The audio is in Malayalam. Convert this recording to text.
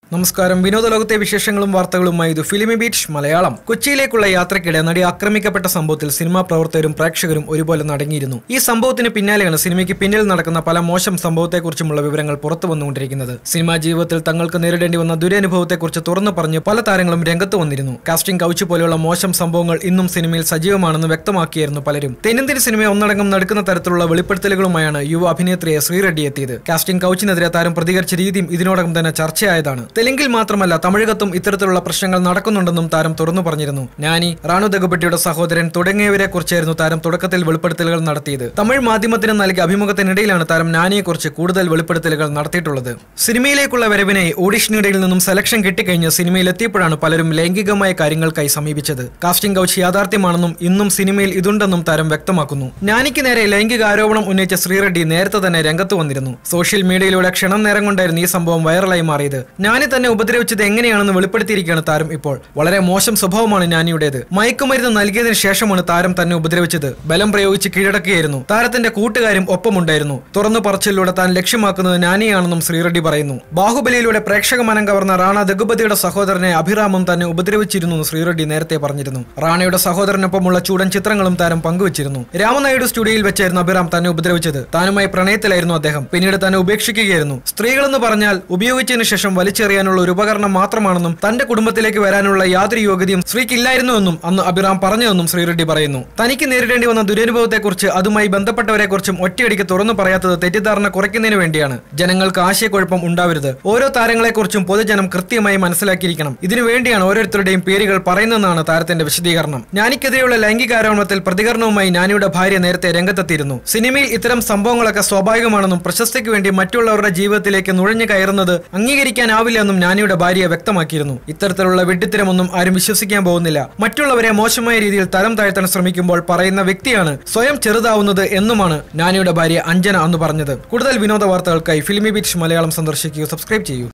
നമസ്കാരം വിനോദ ലോകത്തെ വിശേഷങ്ങളും വാർത്തകളുമായി ഇത് ഫിലിമി ബീച്ച് മലയാളം കൊച്ചിയിലേക്കുള്ള യാത്രക്കിടെ നടി ആക്രമിക്കപ്പെട്ട സംഭവത്തിൽ സിനിമാ പ്രവർത്തകരും പ്രേക്ഷകരും ഒരുപോലെ നടങ്ങിയിരുന്നു ഈ സംഭവത്തിന് പിന്നാലെയാണ് സിനിമയ്ക്ക് പിന്നിൽ നടക്കുന്ന പല മോശം സംഭവത്തെക്കുറിച്ചുമുള്ള വിവരങ്ങൾ പുറത്തു വന്നുകൊണ്ടിരിക്കുന്നത് സിനിമാ ജീവിതത്തിൽ തങ്ങൾക്ക് നേരിടേണ്ടി വന്ന ദുരനുഭവത്തെക്കുറിച്ച് തുറന്നു പറഞ്ഞ് പല താരങ്ങളും രംഗത്ത് വന്നിരുന്നു കാസ്റ്റിംഗ് കൗച്ച് പോലെയുള്ള മോശം സംഭവങ്ങൾ ഇന്നും സിനിമയിൽ സജീവമാണെന്ന് വ്യക്തമാക്കിയായിരുന്നു പലരും തെന്നിന്ത്യൻ സിനിമയെ ഒന്നടങ്കം നടക്കുന്ന തരത്തിലുള്ള വെളിപ്പെടുത്തലുകളുമായാണ് യുവ അഭിനേത്രിയെ ശ്രീറെഡ്ഡി എത്തിയത് കാസ്റ്റിംഗ് കൗച്ചിനെതിരെ താരം പ്രതികരിച്ച രീതിയും ഇതിനോടകം തന്നെ ചർച്ചയായതാണ് തെലുങ്കിൽ മാത്രമല്ല തമിഴകത്തും ഇത്തരത്തിലുള്ള പ്രശ്നങ്ങൾ നടക്കുന്നുണ്ടെന്നും താരം തുറന്നു പറഞ്ഞിരുന്നു നാനി റാണു ദഗുബട്ടിയുടെ സഹോദരൻ തുടങ്ങിയവരെ കുറിച്ചായിരുന്നു താരം തുടക്കത്തിൽ വെളിപ്പെടുത്തലുകൾ നടത്തിയത് തമിഴ് മാധ്യമത്തിന് നൽകിയ അഭിമുഖത്തിനിടയിലാണ് താരം നാനിയെക്കുറിച്ച് കൂടുതൽ വെളിപ്പെടുത്തലുകൾ നടത്തിയിട്ടുള്ളത് സിനിമയിലേക്കുള്ള വരവിനായി ഓഡിഷനിടയിൽ നിന്നും സെലക്ഷൻ കിട്ടിക്കഴിഞ്ഞ് സിനിമയിൽ എത്തിയപ്പോഴാണ് പലരും ലൈംഗികമായ കാര്യങ്ങൾക്കായി സമീപിച്ചത് കാസ്റ്റിംഗ് കൗച്ച് യാഥാർത്ഥ്യമാണെന്നും ഇന്നും സിനിമയിൽ ഇതുണ്ടെന്നും താരം വ്യക്തമാക്കുന്നു നാനിക്ക് നേരെ ലൈംഗിക ആരോപണം ഉന്നയിച്ച ശ്രീറെഡ്ഡി നേരത്തെ തന്നെ രംഗത്ത് വന്നിരുന്നു സോഷ്യൽ മീഡിയയിലൂടെ ക്ഷണം നേരം കൊണ്ടായിരുന്നു ഈ സംഭവം വൈറലായി മാറിയത് നാനി തന്നെ ഉപദ്രവിച്ചത് എങ്ങനെയാണെന്ന് വെളിപ്പെടുത്തിയിരിക്കുകയാണ് താരം ഇപ്പോൾ വളരെ മോശം സ്വഭാവമാണ് നാനിയുടേത് മയക്കുമരുന്ന് നൽകിയതിനു ശേഷമാണ് താരം തന്നെ ഉപദ്രവിച്ചത് ബലം പ്രയോഗിച്ച് കീഴടക്കുകയായിരുന്നു താരത്തിന്റെ കൂട്ടുകാരും ഒപ്പമുണ്ടായിരുന്നു തുറന്നു പറച്ചിലൂടെ താൻ ലക്ഷ്യമാക്കുന്നത് നാനിയാണെന്നും ശ്രീറെഡ്ഡി പറയുന്നു ബാഹുബലിയിലൂടെ പ്രേക്ഷക മനം കവർന്ന റാണ ദഗുപതിയുടെ സഹോദരനെ അഭിറാമും തന്നെ ഉപദ്രവിച്ചിരുന്നു എന്ന് ശ്രീറെഡ്ഡി നേരത്തെ പറഞ്ഞിരുന്നു റാണയുടെ സഹോദരനൊപ്പമുള്ള ചൂടൻ ചിത്രങ്ങളും താരം പങ്കുവച്ചിരുന്നു രാമനായിഡു സ്റ്റുഡിയോയിൽ വെച്ചായിരുന്നു അഭിറാം തന്നെ ഉപദ്രവിച്ചത് താനുമായി പ്രണയത്തിലായിരുന്നു അദ്ദേഹം പിന്നീട് തന്നെ ഉപേക്ഷിക്കുകയായിരുന്നു സ്ത്രീകളെന്ന് പറഞ്ഞാൽ ഉപയോഗിച്ചതിനു ശേഷം വലിച്ചെറിയാനുള്ള ഒരു ഉപകരണം മാത്രമാണെന്നും തന്റെ കുടുംബത്തിലേക്ക് വരാനുള്ള യാതൊരു യോഗ്യതയും സ്ത്രീക്കില്ലായിരുന്നുവെന്നും അന്ന് അഭിറാം പറഞ്ഞതെന്നും ശ്രീറെഡ്ഡി പറയുന്നു തനിക്ക് നേരിടേണ്ടി വന്ന ദുരനുഭവത്തെക്കുറിച്ച് അതുമായി ബന്ധപ്പെട്ടവരെക്കുറിച്ചും ഒറ്റയടിക്ക് തുറന്നു പറയാത്തത് തെറ്റിദ്ധാരണ കുറയ്ക്കുന്നതിന് വേണ്ടിയാണ് ജനങ്ങൾക്ക് ആശയക്കുഴപ്പം ഉണ്ടാവരുത് ഓരോ താരങ്ങളെക്കുറിച്ചും പൊതുജനം കൃത്യമായി മനസ്സിലാക്കിയിരിക്കണം ഇതിനു വേണ്ടിയാണ് ഓരോരുത്തരുടെയും പേരുകൾ പറയുന്നതെന്നാണ് താരത്തിന്റെ വിശദീകരണം ഞാനിക്കെതിരെയുള്ള ലൈംഗികാരോപണത്തിൽ പ്രതികരണവുമായി നാനിയുടെ ഭാര്യ നേരത്തെ രംഗത്തെത്തിയിരുന്നു സിനിമയിൽ ഇത്തരം സംഭവങ്ങളൊക്കെ സ്വാഭാവികമാണെന്നും പ്രശസ്തിക്ക് വേണ്ടി മറ്റുള്ളവരുടെ ജീവിതത്തിലേക്ക് നുഴഞ്ഞു കയറുന്നത് അംഗീകരിക്കാനാവില്ലെന്നും നാനിയുടെ ഭാര്യ വ്യക്തമാക്കിയിരുന്നു ഇത്തരത്തിലുള്ള വെട്ടിത്തരമൊന്നും ആരും വിശ്വസിക്കാൻ പോകുന്നില്ല മറ്റുള്ളവരെ മോശമായ രീതിയിൽ തരം താഴ്ത്താൻ ശ്രമിക്കുമ്പോൾ പറയുന്ന വ്യക്തിയാണ് സ്വയം ചെറുതാവുന്നത് എന്നുമാണ് നാനിയുടെ ഭാര്യ അഞ്ജന അന്ന് പറഞ്ഞത് കൂടുതൽ വിനോദ വാർത്തകൾക്കായി ഫിലിമി ബീച്ച് മലയാളം സന്ദർശിക്കുകയോ സബ്സ്ക്രൈബ് ചെയ്യൂ